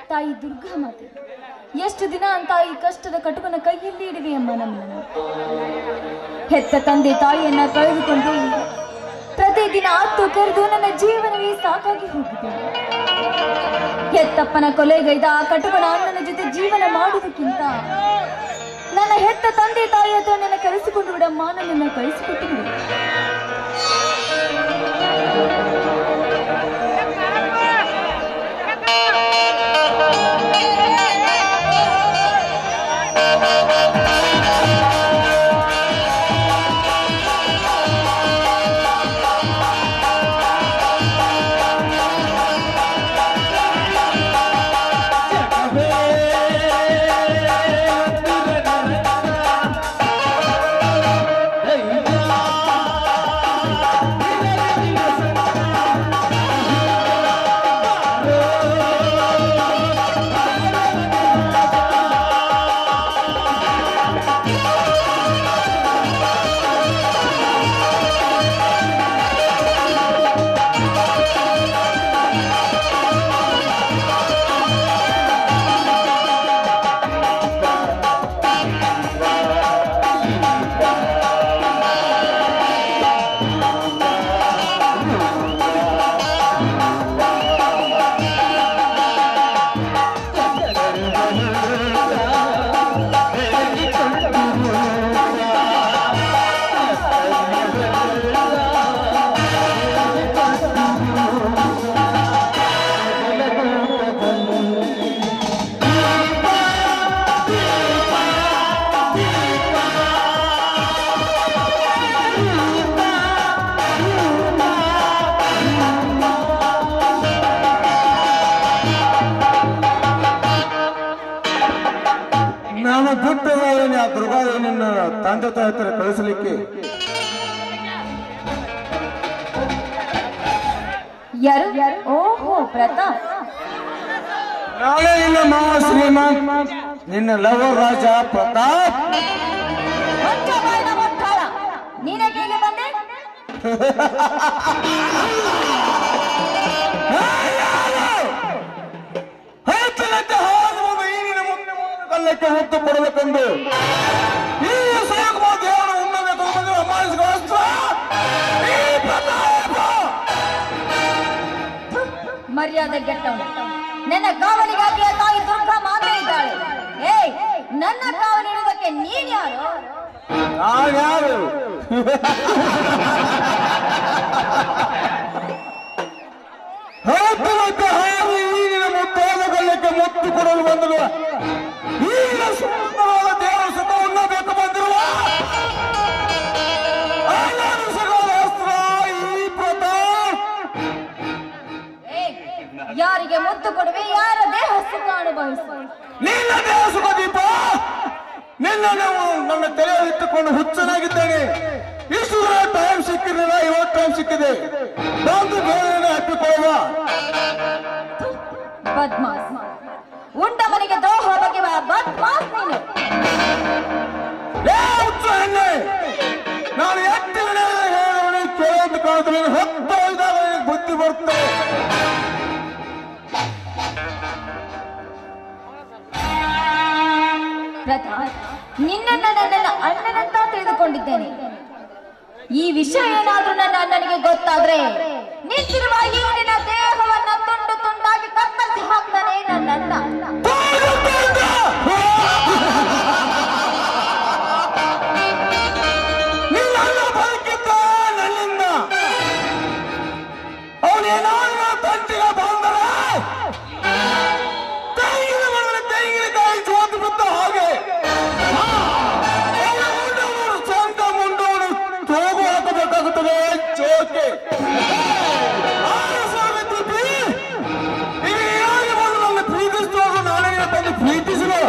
ತಾಯಿ ದುರ್ಗಾ ಮಾತೆ ಎಷ್ಟು ದಿನ ಅಂತ ಈ ಕಷ್ಟದ ಕಟುಕನ ಕೈಯಲ್ಲಿ ಇಡುವೆಯಮ್ಮ ನಮ್ಮನ್ನು ಹೆತ್ತ ತಂದೆ ತಾಯಿಯನ್ನ ಕಳೆದುಕೊಂಡು ಪ್ರತಿದಿನ ಅತ್ತು ಕರೆದು ನನ್ನ ಜೀವನವೇ ಸಾಕಾಗಿ ಹೋಗಿದೆ ಹೆತ್ತಪ್ಪನ ಕೊಲೆಗೈದ ಆ ಕಟುಕನ ಅಣ್ಣನ ಜೊತೆ ಜೀವನ ಮಾಡುವುದಕ್ಕಿಂತ ನನ್ನ ಹೆತ್ತ ತಂದೆ ತಾಯಿ ಹತ್ರ ನನ್ನ ಕರೆಸಿಕೊಂಡು ಬಿಡಮ್ಮ ನನ್ನನ್ನು ಕಳಿಸಿಕೊಟ್ಟು ಬಿಡು ನಾನು ಬಿಟ್ಟದೇನೆ ಆ ದುರ್ಗಾದೇವಿಯನ್ನ ತಂದೆ ತಾಯಿ ಹತ್ರ ಕಳಿಸಲಿಕ್ಕೆ ಯಾರು ಓಹೋ ಪ್ರತಾಪ್ ನಾಳೆ ನಿನ್ನ ಮಾವ ಶ್ರೀಮಂತ್ ನಿನ್ನ ಲವ ರಾಜ ಪ್ರತಾಪ್ ಹೊಚ್ಚ ಬಾಯಿನ ಮುಟ್ಟಾಳ ನೀನೇಕೆ ಇಲ್ಲಿ ಬಂದೆ ಹೇಳ್ತಾನಂತೆ ಹಾಗುವುದು ಈ ನಿನ್ನ ಮುಂದೆ ಕಲ್ಲಕ್ಕೆ ಹೊತ್ತು ಕೊಡಬೇಕೆಂದು ಈ ಸಾಗುವ ದೇವರು ಉಣ್ಣಬೇಕು ಬಂದು ಅಮಾನಿಸಿದ ಈ ಪ್ರತಾಪ ಮರ್ಯಾದೆ ಗೆಟ್ಟವನು ನನ್ನ ಕಾವಲಿಗಾಗಿ ಆ ತಾಯಿ ದುರ್ಗಾ ಮಾತೆ ಇದ್ದಾಳೆ ಏಯ್ ನನ್ನ ಕಾವಲಿಡುವುದಕ್ಕೆ ನೀನ್ ಯಾರು ನಾನ್ಯಾರು ಹೇಳ್ತಾನಂತೆ ಹಾಗೆ ಈ ನಿನ್ನ ಮುದ್ದಾದ ಕಲ್ಲಕ್ಕೆ ಮುತ್ತು ಕೊಡಲು ಬಂದಳು ಈಗಿನ ಸುಂದರವಾದ ದೇವರ ಸುಖ ಉಣ್ಣಬೇಕು ಬಂದಿರುವ ಅನಾನುಸರವಾದ ಅಸ್ತ್ರ ಈ ಪ್ರತಾಪ್ ಏಯ್, ಯಾರಿಗೆ ಮುತ್ತು ಕೊಡುವೆ ಯಾರ ದೇಹ ಸುಖ ಅನುಭವಿಸು ನಿನ್ನ ದೇಹ ಸುಖ ದೀಪ ನಿನ್ನ ನಾವು ನನ್ನ ತಲೆ ಇಟ್ಟುಕೊಂಡು ಹುಚ್ಚನಾಗಿದ್ದೇನೆ ಇಷ್ಟು ಟೈಮ್ ಸಿಕ್ಕಿರಲಿಲ್ಲ ಇವತ್ತು ಟೈಮ್ ಸಿಕ್ಕಿದೆ ಬಂದು ಬೇರೆ ಹತ್ತಿಕೊಳ್ಳುವ ಬದ್ಮಾಸ್ ಉಂಡ ಮನೆಗೆ ದ್ರೋಹ ಬಗೆವ ಬದ್ಮಾಸ್ ನೀನು ಏ ಹುಚ್ಚ ಹೆಣ್ಣೆ ನಾನು ಎಷ್ಟು ಹೇಳಿ ಕೇಳೋದು ಕಾಣ್ತೀನಿ ಹೊತ್ತು ಹೋದಾಗ ನಿನಗೆ ಬುದ್ಧಿ ಬರ್ತದೆ ಪ್ರತಾಪ್ ನಿನ್ನನ್ನ ನನ್ನ ಅಣ್ಣನಂತ ತಿಳಿದುಕೊಂಡಿದ್ದೇನೆ ಈ ವಿಷಯ ಏನಾದ್ರೂ ನನ್ನ ಅಣ್ಣನಿಗೆ ಗೊತ್ತಾದ್ರೆ ನಿಂತಿರುವ ಈ ನಿನ್ನ ದೇಹವನ್ನ ತುಂಡು ತುಂಡಾಗಿ ಕತ್ತರಿಸಿ ಹಾಕ್ತಾನೆ ನನ್ನ ಅಣ್ಣ ನಿನ್ನ ಅಣ್ಣ ಬದುಕಿದ್ದ ನನ್ನಿಂದ ಅವನೇನಾದ್ರೂ ತಂಟಿಗೆ ಬಂದರೆ ತೆಂಗಿನ ಮರದಲ್ಲಿ ತೆಂಗಿನಕಾಯಿ ಜೋತು ಬಿದ್ದ ಹಾಗೆ ಅವನ ಮುಂಡವನು ಸ್ವಂತ ಮುಂಡವನು ತೂಗು ಹಾಕಬೇಕಾಗುತ್ತದೆ ಜೋಕೆ ಆರು ಸಾವಿರ ತಿಪ್ಪಿ ಈಗ ಯಾರಿಗೆ ಬಂದು ನನ್ನ ಪ್ರೀತಿಸುವಾಗ ನಾನೇ ನಿನ್ನ ತಂದು ಪ್ರೀತಿಸಿರು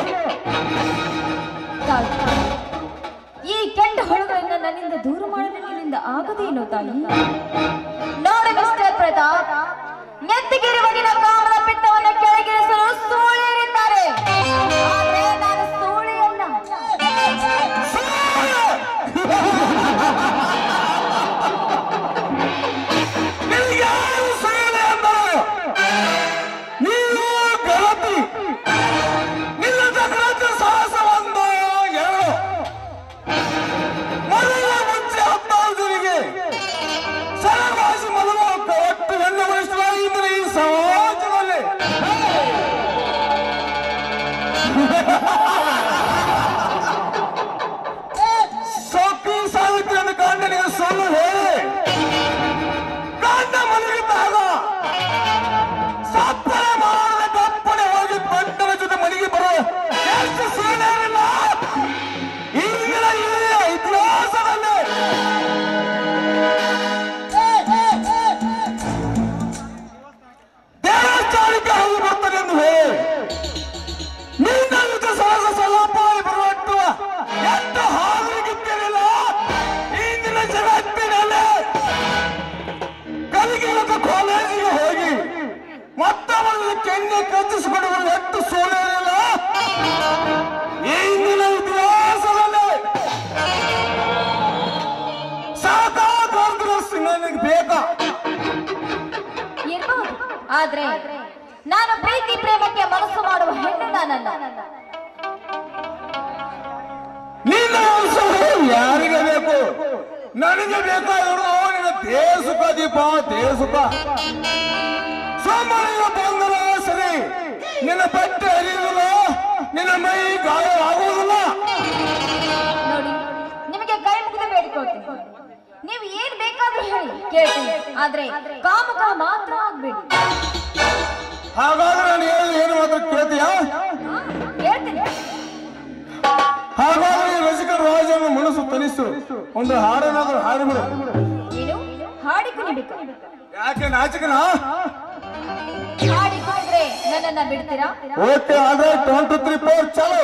ತಾಯಿ, ಈ ಕೆಟ್ಟ ಹುಳುಗಳನ್ನ ನನ್ನಿಂದ ದೂರ ಮಾಡಲು ನಿನ್ನಿಂದ ಆಗದೇನೋ ತಾಯಿ ನೋಡಿ ಮಿಸ್ಟರ್ ಪ್ರತಾಪ್ ನೆತ್ತಿಗಿರುವ ನಿನ್ನ ಕಾಮದ ಪಿತ್ತವನ್ನು ಕೆಳಗಿಳಿಸಲು ಸೂಳಿರಿದ್ದಾರೆ ಆದ್ರೆ ನಾನು ಸೂಳಿಯಲ್ಲ ನಿನಗೆ ಯಾರು ಸೂಳೆ ಅಂದರು? ನೀನು ಗಲತಿ ಮಾಡಿದ ಕೆನ್ನೆ ಕತ್ತಿಸಿಕೊಂಡು ಎಷ್ಟು ಸೋಲಿಲ್ಲ ಈ ಇಂದಿನ ಇತಿಹಾಸದಲ್ಲಿ ಸಾಕಾಗ ನನಗೆ ಬೇಕಾ ಇರ್ಬಹುದು ಆದ್ರೆ ನಾನು ಪ್ರೀತಿ ಪ್ರೇಮಕ್ಕೆ ಮನಸ್ಸು ಮಾಡುವ ಹೆಣ್ಣು ನಾನಲ್ಲ ನಿನ್ನ ವಂಶವು ಯಾರಿಗೆ ಬೇಕು ನನಗೆ ಬೇಕಾಗಿರೋ ನಿನ್ನ ದೇಸುಕ ದೀಪ ದೇಸುಕ ಸೋಮವಾರ ಬಂದರ ಸರಿ ನಿನ್ನ ಬಟ್ಟೆ ಹರಿಯುವುದಿಲ್ಲ ನಿನ್ನ ಮೈ ಗಾಯ ಆಗುವುದಿಲ್ಲ ನೋಡಿ ನಿಮಗೆ ಕೈ ಮುಗಿದು ಬೇಡಿಕೊಳ್ತೀನಿ ನೀವು ಏನ್ ಬೇಕಾದ್ರೂ ಹೇಳಿ ಕೇಳ್ತೀನಿ ಆದ್ರೆ ಕಾಮುಕ ಮಾತ್ರ ಆಗ್ಬೇಡಿ ಹಾಗಾದ್ರೆ ನಾನು ಹೇಳಿ ಏನು ಮಾತ್ರ ಕೇಳ್ತೀಯಾ ಹಾ, ಹೇಳ್ತೀನಿ ಹಾಗಾದ್ರೆ ಈ ರಸಿಕ ರಾಜನ ಮನಸ್ಸು ತನಿಸು ಒಂದು ಹಾಡನಾದ್ರೂ ಹಾಡಿಬಿಡು ಏನು ಹಾಡಿ ಕುಣಿಬೇಕು ಯಾಕೆ ನಾಚಿಕನ ಹಾಡಿ ಕುಣಿದ್ರೆ ನನ್ನನ್ನ ಬಿಡ್ತೀರಾ ಓಕೆ ಆದ್ರೆ ಒನ್ ಟು ತ್ರೀ ಫೋರ್ ಚಾಲು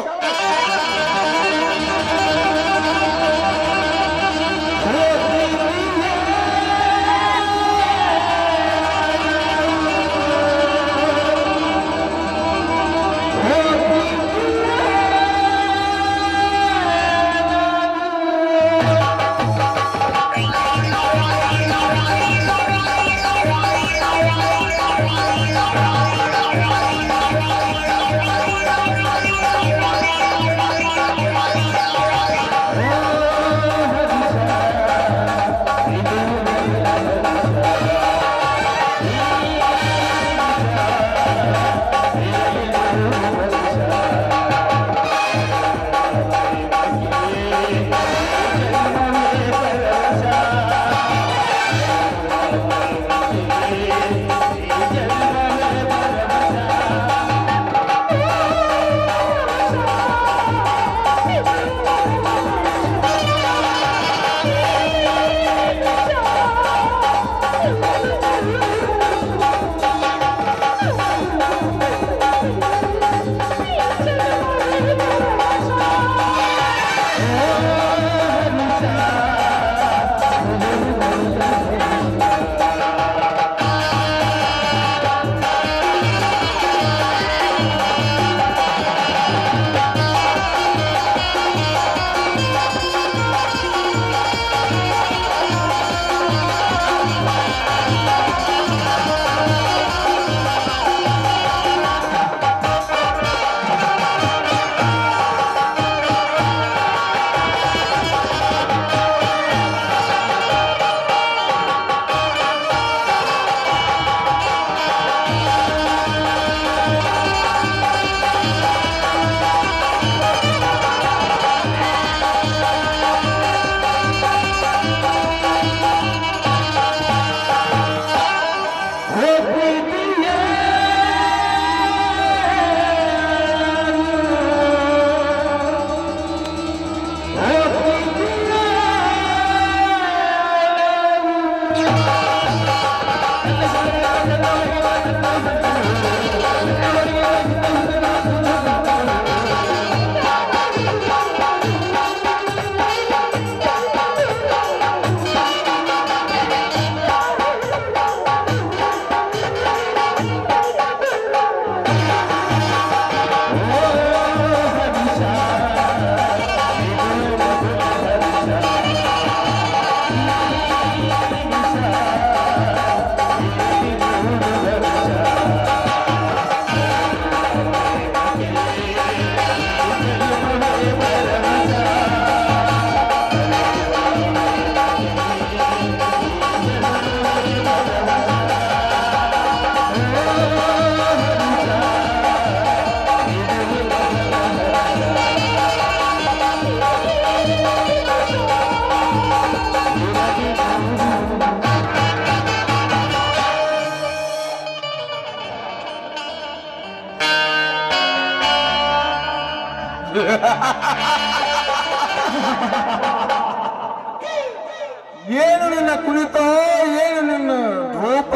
ಏನು ನಿನ್ನ ಕುಣಿತ ಏನು ನಿನ್ನ ರೂಪ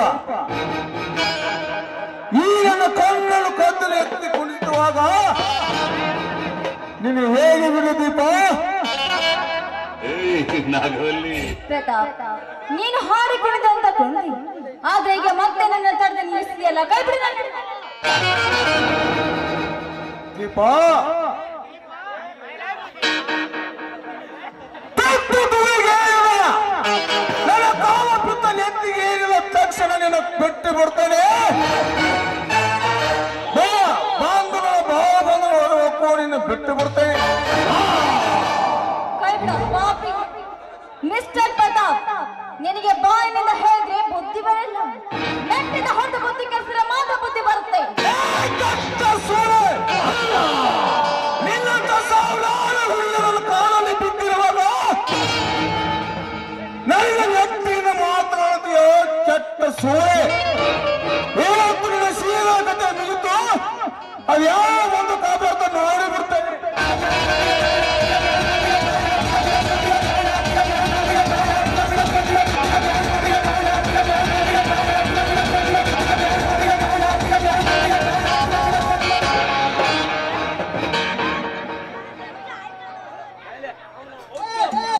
ಈ ನನ್ನ ಕಣ್ಣನ್ನು ಕತ್ತಲು ಎತ್ತಿ ಕುಣಿಸುವಾಗ ನೀನು ಹೇಗೆ ಬಿಡುದೀಪ ಏಯ್ ನಾಗವಲ್ಲಿ ಪ್ರತಾಪ್ ನೀನು ಹಾಡಿ ಕುಣಿದ ಅಂತ ಕೊಂಡಿ ಆದ್ರೆ ಈಗ ಮತ್ತೆ ನನ್ನ ತಡೆದು ನಿಲ್ಲಿಸಿದೆಯಲ್ಲ ಕೈ ಬಿಡಿ ನನ್ನ ದೀಪ ತಪ್ಪು ತುಳಿಗೆ ಏರಿದ. ನನ್ನ ಕಾಲ ಪಿತ್ತ ನೆತ್ತಿಗೆ ಏರಿದ ತಕ್ಷಣ ನಿನ್ನ ಬಿಟ್ಟು ಬಿಡ್ತೇನೆ ಬಾ, ಬಾಂಧವರ ಭಾವಬಂಧವರು ಒಪ್ಪಿಕೊಂಡು ನಿನ್ನ ಬಿಟ್ಟು ಬಿಡ್ತೇನೆ ಕೈ ಬಿಡು, ಪಾಪಿ. ಮಿಸ್ಟರ್ ಪ್ರತಾಪ್ ನಿನಗೆ ಬಾಯಿನಿಂದ ಹೇಳಿದ್ರೆ ಬುದ್ಧಿ ಬರಲ್ಲ ಮೆಟ್ಟಿದ ಹೊತ್ತು ಬುದ್ಧಿ ಕೆಲಸ ಮಾತ್ರ ಬುದ್ಧಿ ಬರುತ್ತೆ ಕೆಟ್ಟ ಸೂಳೆ! ನಿನ್ನಂತ ಸಾವಿರಾರು ಹುಡುಗರನ್ನು ಕಾಲಲ್ಲಿ ಬಿದ್ದಿರುವಾಗ ನನಗೆ ವ್ಯಕ್ತಿಯಿಂದ ಮಾತನಾಡ್ತೀಯೋ ಕೆಟ್ಟ ಸೂಳೆ ಇವತ್ತು ನಿನ್ನ ಶೀಲಕತೆ ಮುಗಿತು ಅದು ಯಾವ ಒಂದು ಕಾಪಾಡ್ತಾ ನೋಡಿ ಬಿಡ್ತೇನೆ